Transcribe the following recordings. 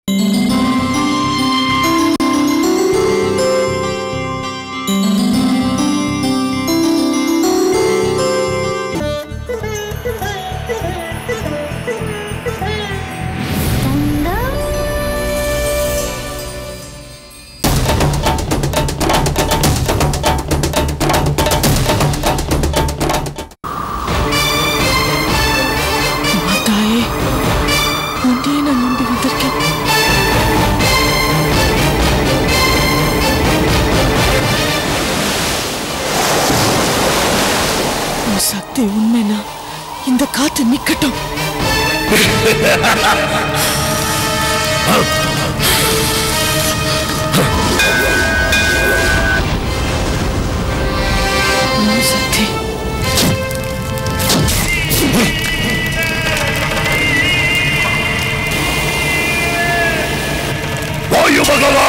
தாயே உன்னையே நான் நம்பி வந்திருக்கேன் உன் சக்தி உண்மைனா இந்த காத்து நிக்கட்டும் உன் சக்தி வாயு பகவா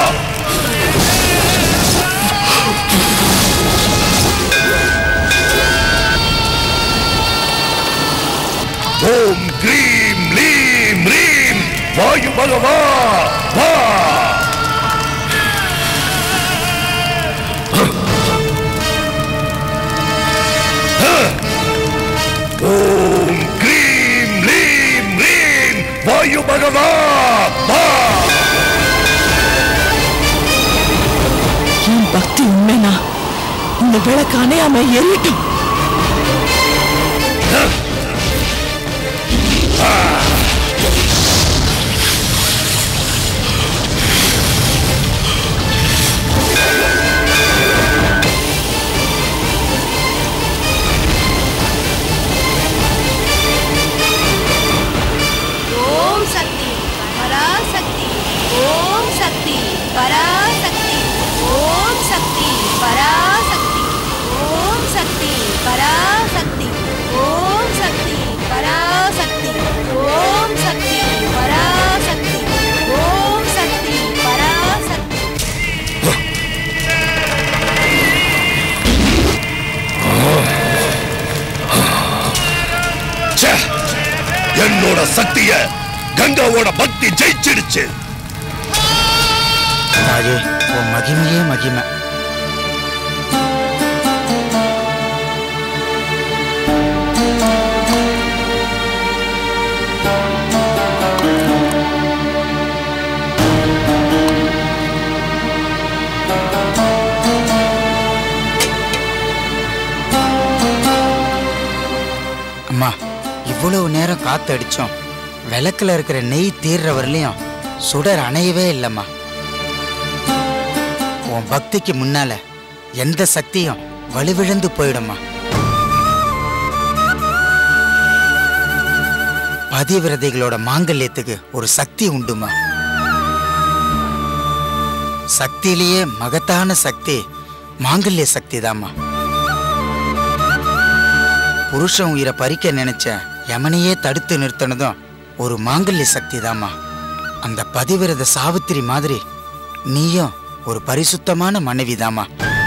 ஓம் கிரீம் லீம் ரீம் வாயு பகவா வா ஓம் கிரீம் லீம் ரீம் வாயு பகவா வா என் பக்தி உண்மைனா இந்த விளக்கு அணையாம எரியட்டும் ஓம் சக்தி பராசக்தி ஓம் சக்தி பராசக்தி ஓம் சக்தி பராசக்தி ஓம் சக்தி பராசக்தி ஓம் சக்தி பராசக்தி ஓம் சக்தி பராசக்தி ஓம் சக்தி பராசக்தி ச்சே! என்னோட சக்திய கங்காவோட பக்தி ஜெயிச்சிடுச்சு தாயே உன் மகிமையே மகிமை அம்மா இவ்வளவு நேரம் காத்து அடிச்சோம் விளக்குல இருக்கிற நெய் தீர்ற வரலையும் சுடர் அணையவே இல்லைம்மா உன் பக்திக்கு முன்னால எந்த சக்தியும் வலுவிழந்து போயிடும்மா பதிவிரதைகளோட மாங்கல்யத்துக்கு ஒரு சக்தி உண்டுமா சக்தியிலேயே மகத்தான சக்தி மாங்கல்ய சக்தி தாம்மா புருஷன் உயிரை பறிக்க நினைச்ச யமனையே தடுத்து நிறுத்தினதும் ஒரு மாங்கல்ய சக்தி தாம்மா அந்த பதிவிரத சாவித்திரி மாதிரி நீயும் ஒரு பரிசுத்தமான மனைவி தாம்மா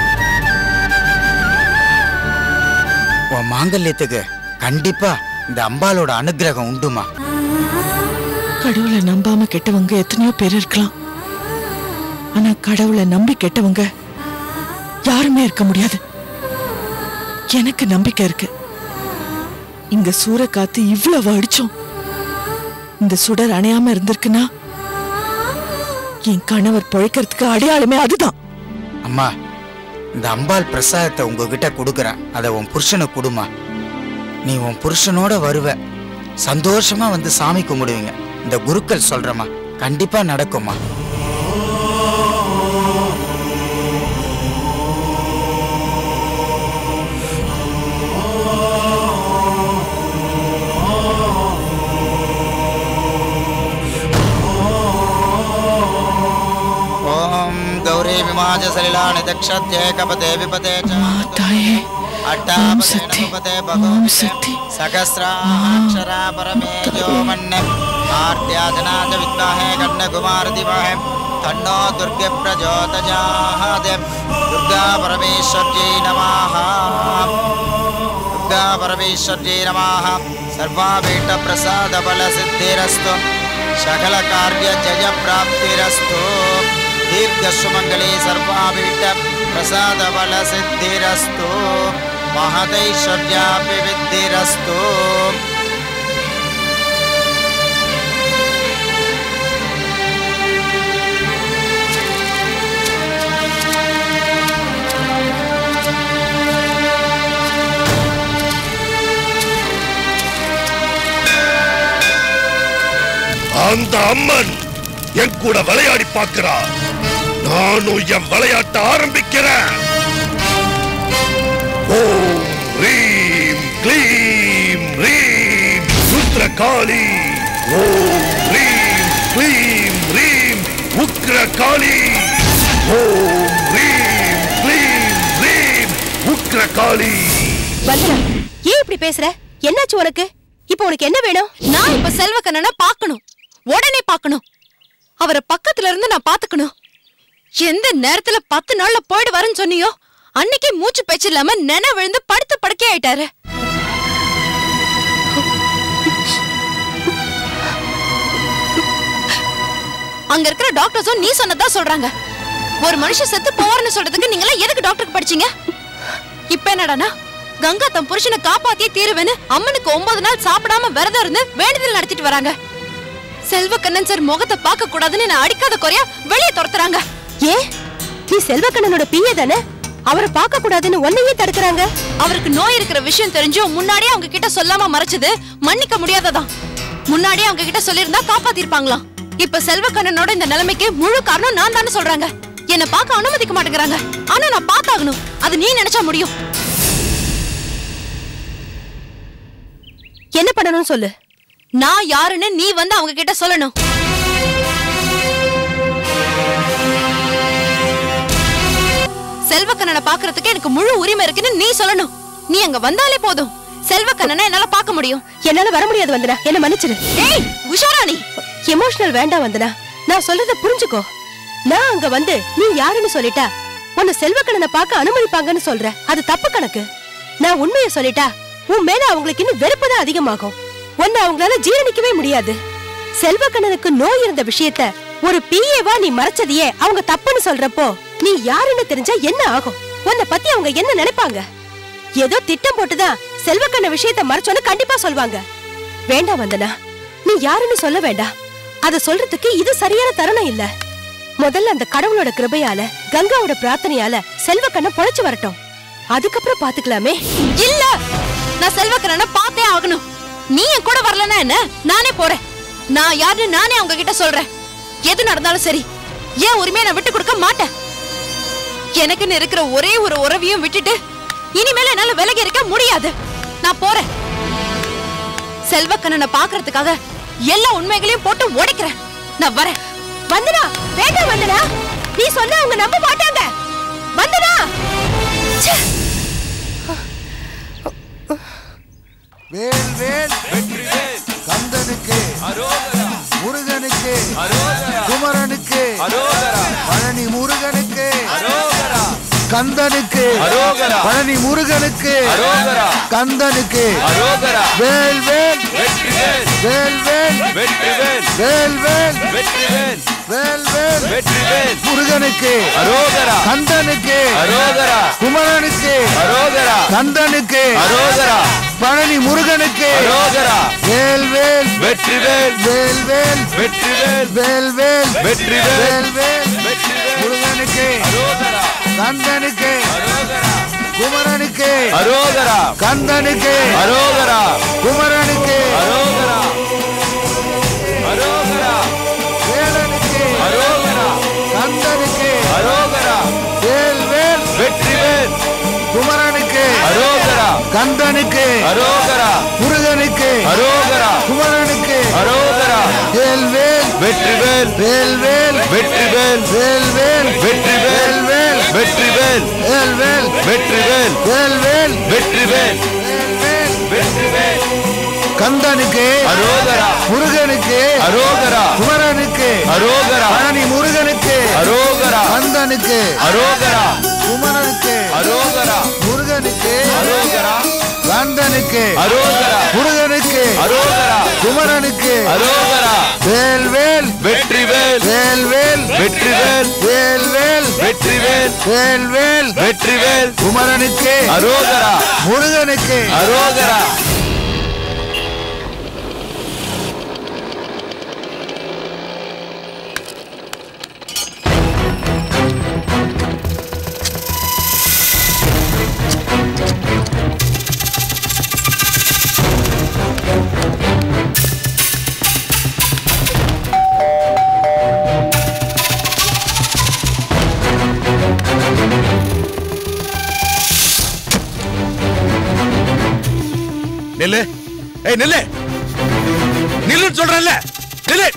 உன் மாங்கல்யத்துக்கு கண்டிப்பா இந்த அம்பாளோட அனுக்கிரகம் உண்டுமா கடவுளை நம்பாம கெட்டவங்க எத்தனையோ பேர் இருக்கலாம் ஆனா கடவுளை நம்பி கெட்டவங்க யாருமே இருக்க முடியாது எனக்கு நம்பிக்கை இருக்கு இங்க சூறைக்காத்து இவ்வளவு அடிச்சோம் இந்த சுடர் அணையாம இருந்திருக்குன்னா என் கணவர் பழைக்கிறதுக்கு அடையாளமே அதுதான் அம்மா இந்த அம்பாள் பிரசாதத்தை உங்ககிட்ட கொடுக்குறேன் அதை உன் புருஷனுக்கு கொடுமா நீ உன் புருஷனோட வருவ சந்தோஷமா வந்து சாமி கும்பிடுவீங்க இந்த குருக்கள் சொல்றமா கண்டிப்பா நடக்குமா ஓம் கௌரி விமாஜ சலிலானி தக்ஷத்யேகபதே விபதே ச தாயே ஓம் சக்தி ஓம் சக்தி सहस्राक्षरा परमेजो मन्ने आर्त्याजनाच विद्महे कन्याकुमार दिमहे तन्नो दुर्गे प्रचोदयात् दुर्गा परमेश्वर्यै नमः दुर्गा परमेश्वर्यै नमः सर्वाभीष्टप्रसादबलसिद्धिरस्तु சகல காரிய ஜய பிராப்திரஸ்து தீர்க்க சுமங்கலே சர்வாபீட்ட பிரசாத பல சித்திரஸ்து மகதைஸ்வர்யாபிவித்திரஸ்து அந்த அம்மன் என் கூட விளையாடி பார்க்கிறா நானும் என் விளையாட்ட ஆரம்பிக்கிறேன் ஓம் ரீம் க்ளீம் ரீம் ருத்ரகாளி ஓம் ரீம் க்ளீம் ரீம் உக்ரகாளி ஓம் ரீம் க்ளீம் ரீம் உக்ரகாளி பத்ரா ஏன் இப்படி பேசுற என்னாச்சு உனக்கு இப்போ உனக்கு என்ன வேணும் நான் இப்ப செல்வக்கண்ணனை பார்க்கணும் உடனே பார்க்கணும் அவரை பக்கத்துல இருந்து நான் பாத்துக்கணும் எந்த நேரத்துல பத்து நாள்ல போயிடு வரேன்னு சொன்னியோ அன்னைக்கே மூச்சு பேச்சு இல்லாம நென விழுந்து படுத்து படுக்கே ஆயிட்டாரு அங்க இருக்கிற டாக்டர்ஸும் நீ சொன்னதா சொல்றாங்க ஒரு மனுஷன் செத்து போவார்னு சொல்றதுக்கு நீங்க எல்லாம் எதுக்கு டாக்டருக்கு படிச்சீங்க இப்ப என்னடானா கங்கா தன் புருஷனை காப்பாத்தியே தீருவேன்னு அம்மனுக்கு ஒன்பது நாள் சாப்பிடாம விரதம் இருந்து வேண்டுதல் நடத்திட்டு வராங்க செல்வக்கண்ணன் சார் முகத்தை பார்க்க கூடாதுன்னு நான் அடிக்காத குறையா வெளியே துரத்துறாங்க ஏ நீ செல்வக்கண்ணனோட பிஏ தானே அவரை பார்க்க கூடாதுன்னு ஒன்னையே தடுக்கிறாங்க அவருக்கு நோய் இருக்கிற விஷயம் தெரிஞ்சும் முன்னாடியே அவங்க கிட்ட சொல்லாம மறைச்சது மன்னிக்க முடியாததான் முன்னாடியே அவங்க கிட்ட சொல்லியிருந்தா காப்பாத்திருப்பாங்களாம் இப்ப செல்வக்கண்ணனோட இந்த நிலைமைக்கு முழு காரணம் நான் தானே சொல்றாங்க என்ன பார்க்க அனுமதிக்க மாட்டேங்கிறாங்க ஆனா நான் பார்த்தாகணும் அது நீ நினைச்சா முடியும் என்ன பண்ணணும்னு சொல்லு நான் யாருன்னு நீ வந்து அவங்க கிட்ட சொல்லணும் செல்வக்கண்ணனை பாக்குறதுக்கு எனக்கு முழு உரிமை இருக்குன்னு நீ சொல்லணும் நீ அங்க வந்தாலே போதும் செல்வக்கண்ணனை என்னால பார்க்க முடியும் என்னால வர முடியாது வந்தனா என்ன மன்னிச்சிரு ஏய் உஷாரா நீ எமோஷனல் வேண்டாம் வந்தனா நான் சொல்றத புரிஞ்சுக்கோ நான் அங்க வந்து நீ யாருன்னு சொல்லிட்டா உன்னை செல்வக்கண்ணனை பார்க்க அனுமதிப்பாங்கன்னு சொல்ற அது தப்பு கணக்கு நான் உண்மையை சொல்லிட்டா உன் மேல அவங்களுக்கு இன்னும் வெறுப்பு தான் அதிகமாகும் உன்னை அவங்களால ஜீரணிக்கவே முடியாது செல்வக்கண்ணனுக்கு நோய் இருந்த விஷயத்த ஒரு பிஏவா நீ மறைச்சதையே அவங்க தப்புன்னு சொல்றப்போ நீ யாருன்னு தெரிஞ்சா என்ன ஆகும் உன்னை பத்தி அவங்க என்ன நினைப்பாங்க ஏதோ திட்டம் போட்டுதான் செல்வக்கண்ண விஷயத்த மறைச்சோன்னு கண்டிப்பா சொல்வாங்க வேண்டாம் வந்தனா நீ யாருன்னு சொல்ல வேண்டாம் அத சொல்றதுக்கு இது சரியான தருணம் இல்ல முதல்ல அந்த கடவுளோட கிருபையால கங்காவோட பிரார்த்தனையால செல்வக்கண்ண பொழைச்சு வரட்டும் அதுக்கப்புறம் பாத்துக்கலாமே இல்ல நான் செல்வக்கண்ணனை பார்த்தே ஆகணும் நீ என் கூட வரலனா என்ன நானே போறேன் நான் யாருன்னு நானே அவங்க கிட்ட சொல்றேன் எது நடந்தாலும் சரி ஏன் உரிமையை நான் விட்டு கொடுக்க மாட்டேன் எனக்குன்னு இருக்கிற ஒரே ஒரு உறவையும் விட்டுட்டு இனிமேல என்னால விலகி இருக்க முடியாது நான் போறேன் செல்வக்கண்ணனை பாக்குறதுக்காக எல்லா உண்மைகளையும் போட்டு உடைக்கிறேன் நான் வரேன் வந்தனா வேண்டாம் வந்தனா நீ சொன்னா அவங்க நம்ப மாட்டாங்க வந்தனா ச்சே. வேல் வேல் வெற்றிவேல் கந்தனுக்கு முருகனுக்கு குமரனுக்கு பழனி முருகனுக்கு கந்தனுக்கு பழனி முருகனுக்கு கந்தனுக்கு வேல் வேல் வேல் வேல் வேல் வேல் வேல் வேல் முருகனுக்கு கந்தனுக்கு குமரனுக்கு கந்தனுக்கு பழனி முருகனுக்கு வேல் வேல் வெற்றிவேல் வேல் வேல் வெற்றிவேல் வேல் வேல் வெற்றிவேல் வேல் வேல் முருகனுக்கு கந்தனுக்கு குமரனுக்கு அரோகரா கந்தனுக்கு அரோகரா குமரனுக்கு அரோகரா அரோகரா வேலனுக்கு அரோகரா கந்தனுக்கு அரோகரா வேல் வேல் வெற்றிவேல் குமரனுக்கு அரோகரா கந்தனுக்கு அரோகரா முருகனுக்கு அரோகரா குமரனுக்கு அரோகரா வேல் வேல் வெற்றிவேல் வேல் வேல் வெற்றிவேல் வேல் வேல் வெற்றிவேல் வேல் வெற்றிவேல் வேல் வேல் வெற்றிவேல் வேல் வேல் வெற்றிவேல் வேல் வேல் வெற்றிவேல் கந்தனுக்கு அரோகரா முருகனுக்கு அரோகரா குமரனுக்கு அரோகரா பழனி முருகனுக்கு அரோகரா கந்தனுக்கு அரோகரா குமரனுக்கு அரோகரா முருகனுக்கு அரோகரா கந்தனுக்கு அரோகரா முருகனுக்கு அரோகரா குமரனுக்கு அரோகரா வேல் வேல் வெற்றிவேல் வேல் வேல் வெற்றிவேல் வேல் வேல் வெற்றிவேல் வேல் வேல் வெற்றிவேல் குமரனுக்கு அரோகரா முருகனுக்கு அரோகரா நெல்லு ஏய் நெல்லு நில்லுன்னு சொல்றேன்ல நெல்லு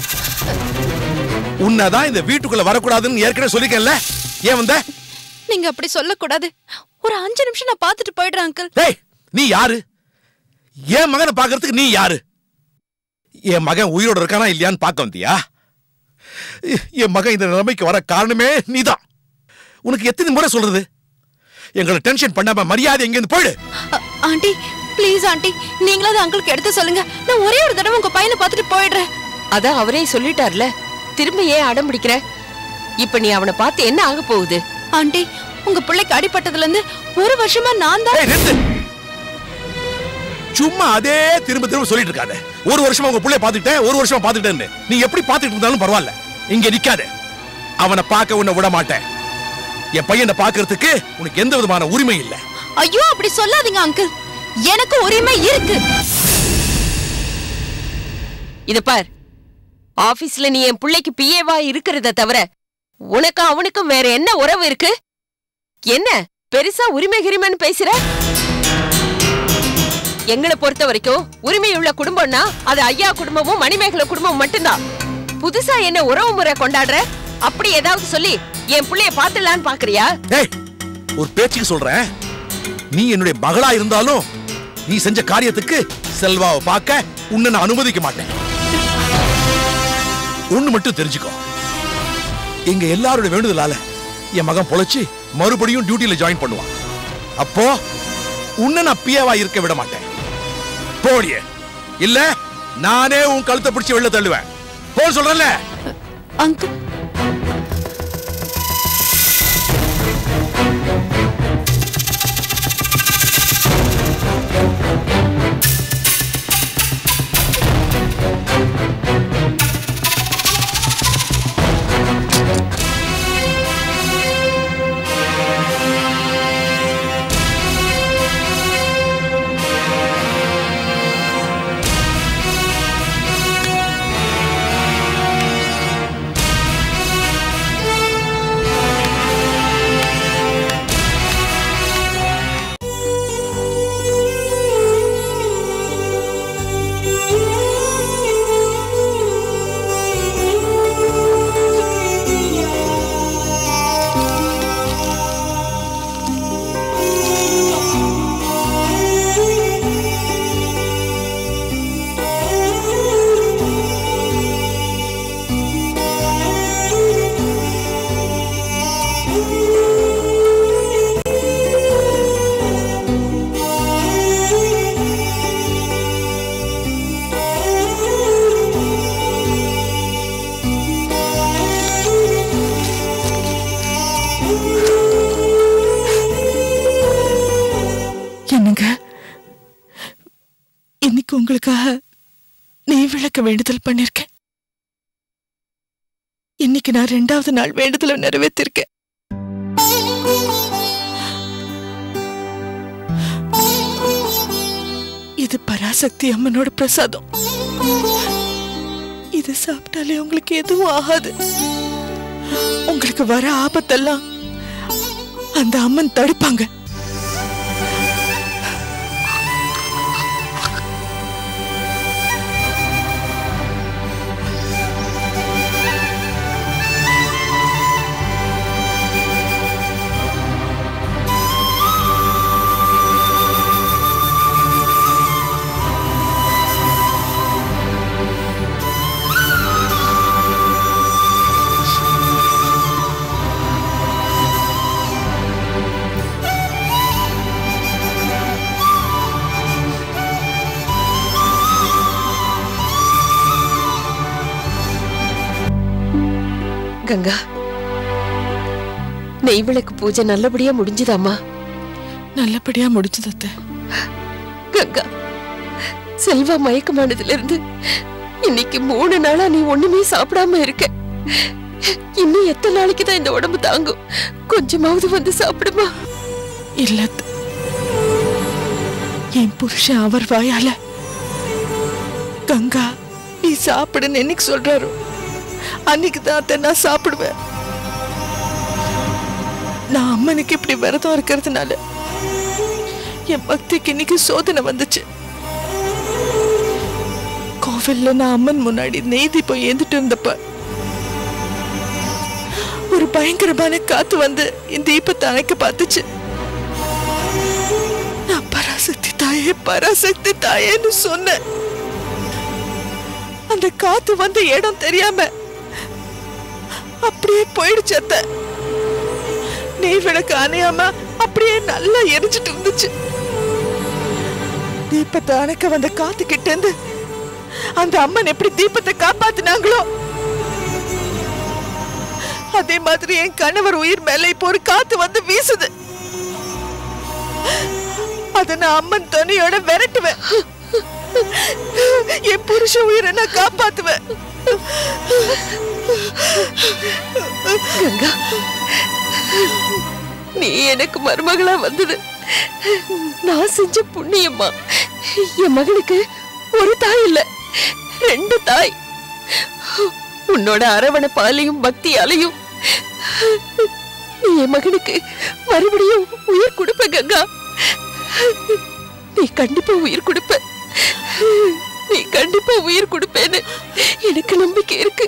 உன்னதான் இந்த வீட்டுக்குள்ள வரக்கூடாதுன்னு ஏற்கனவே சொல்லிக்கல ஏன் வந்த நீங்க அப்படி சொல்லக்கூடாது ஒரு அஞ்சு நிமிஷம் நான் பார்த்துட்டு போயிடுறேன் அங்கிள் டேய் நீ யாரு என் மகனை பார்க்கறதுக்கு நீ யாரு என் மகன் உயிரோட இருக்கானா இல்லையான்னு பார்க்க வந்தியா என் மகன் இந்த நிலைமைக்கு வர காரணமே நீதான் உனக்கு எத்தனை முறை சொல்றது எங்களை டென்ஷன் பண்ணாம மரியாதை எங்கேருந்து போயிடு அ- ஆண்டி ப்ளீஸ் ஆண்டி நீங்களாவது அங்கிளுக்கு எடுத்து சொல்லுங்க நான் ஒரே ஒரு தடவை உங்க பையனை பார்த்துட்டு போயிடுறேன் அதான் அவரே சொல்லிட்டார்ல திரும்ப ஏன் அடம் பிடிக்கிற இப்ப நீ அவனை பார்த்து என்ன ஆக போகுது ஆண்டி உங்க பிள்ளைக்கு அடிபட்டதுல இருந்து ஒரு வருஷமா நான் தான் ஏய் நிறுத்து சும்மா அதே திரும்ப திரும்ப சொல்லிட்டு இருக்காத ஒரு வருஷமா உங்க புள்ளைய பாத்துக்கிட்டேன் ஒரு வருஷமா பாத்துக்கிட்டேன்னு நீ எப்படி பாத்துட்டு இருந்தாலும் பரவாயில்ல இங்க நிக்காத அவனை பார்க்க உன்னை விட மாட்டேன் என் பையனை பார்க்கறதுக்கு உனக்கு எந்த விதமான உரிமை இல்ல ஐயோ அப்படி சொல்லாதீங்க அங்கிள் எனக்கு உரிமை இருக்கு இத பார் ஆபீஸ்ல நீ என் பிள்ளைக்கு பிஏவா இருக்கிறத தவிர உனக்கும் அவனுக்கும் வேற என்ன உறவு இருக்கு என்ன பெருசா உரிமை கிரிமைன்னு பேசுற எங்களை பொறுத்த வரைக்கும் உரிமை உள்ள குடும்பம்னா அது ஐயா குடும்பமும் மணிமேகலை குடும்பமும் மட்டும்தான் புதுசா என்ன உறவு முறை கொண்டாடுற அப்படி ஏதாவது சொல்லி என் பிள்ளைய பாத்துடலான்னு பாக்குறியா ஏய் ஒரு பேச்சுக்கு சொல்றேன் நீ என்னுடைய மகளா இருந்தாலும் நீ செஞ்ச காரியத்துக்கு செல்வாவை பார்க்க உன்னை நான் அனுமதிக்க மாட்டேன் ஒண்ணு மட்டும் தெரிஞ்சுக்கோ எங்க எல்லாரோட வேண்டுதலால என் மகன் பொழைச்சு மறுபடியும் டியூட்டில ஜாயின் பண்ணுவான் அப்போ உன்னை நான் பியாவா இருக்க விட மாட்டேன் போடியே இல்ல நானே உன் கழுத்தை பிடிச்சு வெளில தள்ளுவேன் போ சொல்றேன்ல அங்கிள் என்னங்க இன்னைக்கு உங்களுக்காக நெய் விளக்க வேண்டுதல் பண்ணிருக்கேன் இன்னைக்கு நான் ரெண்டாவது நாள் வேண்டுதலை நிறைவேற்றிருக்கேன் இது பராசக்தி அம்மனோட பிரசாதம் இது சாப்பிட்டாலே உங்களுக்கு எதுவும் ஆகாது உங்களுக்கு வர ஆபத்தெல்லாம் அந்த அம்மன் தடுப்பாங்க கங்கா நெய் விளக்கு பூஜை நல்லபடியா முடிஞ்சுதாம்மா நல்லபடியா முடிச்சது அத்தை கங்கா செல்வா மயக்கமானதுல இருந்து இன்னைக்கு மூணு நாளா நீ ஒண்ணுமே சாப்பிடாம இருக்க இன்னும் எத்தனை நாளைக்கு தான் இந்த உடம்பு தாங்கும் கொஞ்சமாவது வந்து சாப்பிடுமா இல்ல அத்தை. என் புருஷன் அவர் வாயால கங்கா நீ சாப்பிடுன்னு என்னைக்கு சொல்றாரோ அன்னைக்கு தான் அத்தை நான் சாப்பிடுவேன் நான் அம்மனுக்கு இப்படி விரதம் இருக்கிறதுனால என் பக்திக்கு இன்னைக்கு சோதனை வந்துச்சு கோவில்ல நான் அம்மன் முன்னாடி நெய்தி போய் ஏந்துட்டு இருந்தப்ப ஒரு பயங்கரமான காத்து வந்து இந்த தீபத்தை அணைக்க பார்த்துச்சு நான் பராசக்தி தாயே பராசக்தி தாயேன்னு சொன்னேன் அந்த காத்து வந்த இடம் தெரியாம அப்படியே போயிடுச்சு அத்தை நெய் விளக்கு அணையாம அப்படியே நல்லா எரிஞ்சிட்டு இருந்துச்சு தீபத்தை அணைக்க வந்த காத்து கிட்ட இருந்து அந்த அம்மன் எப்படி தீபத்தை காப்பாத்தினாங்களோ அதே மாதிரி என் கணவர் உயிர் மேல இப்போ ஒரு காத்து வந்து வீசுது அத நான் அம்மன் துணையோட விரட்டுவேன் என் புருஷ உயிரை நான் காப்பாத்துவேன் கங்கா நீ எனக்கு மருமகளா வந்தது நான் செஞ்ச புண்ணியம்மா என் மகனுக்கு ஒரு தாய் இல்ல ரெண்டு தாய் உன்னோட அரவணைப்பாலையும் பக்தியாலையும் நீ என் மகனுக்கு மறுபடியும் உயிர் கொடுப்ப கங்கா நீ கண்டிப்பா உயிர் கொடுப்ப நீ கண்டிப்பா உயிர் கொடுப்பேன்னு எனக்கு நம்பிக்கை இருக்கு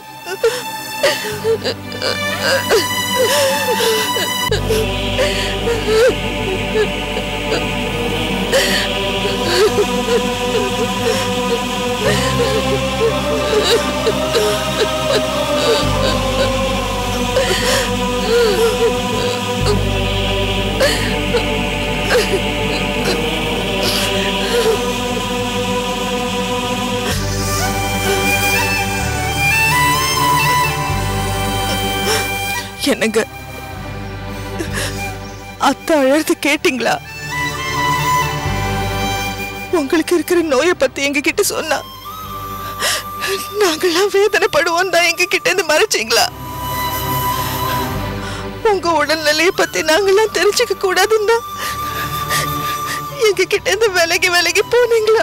என்னங்க அத்தை அழறது கேட்டீங்களா உங்களுக்கு இருக்கிற நோயை பத்தி எங்க கிட்ட சொன்னா நாங்கெல்லாம் வேதனைப்படுவோம் தான் எங்க கிட்ட இருந்து மறைச்சீங்களா உங்க உடல்நிலையை பத்தி நாங்கெல்லாம் தெரிஞ்சுக்க கூடாதுன்னா எங்க கிட்ட இருந்து விலகி விலகி போனீங்களா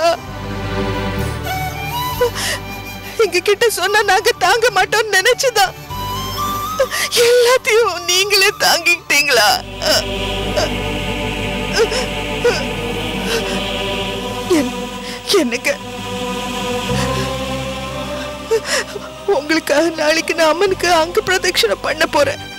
எங்க கிட்ட சொன்னா நாங்க தாங்க மாட்டோம்னு நினைச்சுதான் எல்லாத்தையும் நீங்களே தாங்கிக்கிட்டீங்களா என்- எனக்கு உங்களுக்காக நாளைக்கு நான் அம்மனுக்கு அங்க பிரதட்சணை பண்ண போறேன்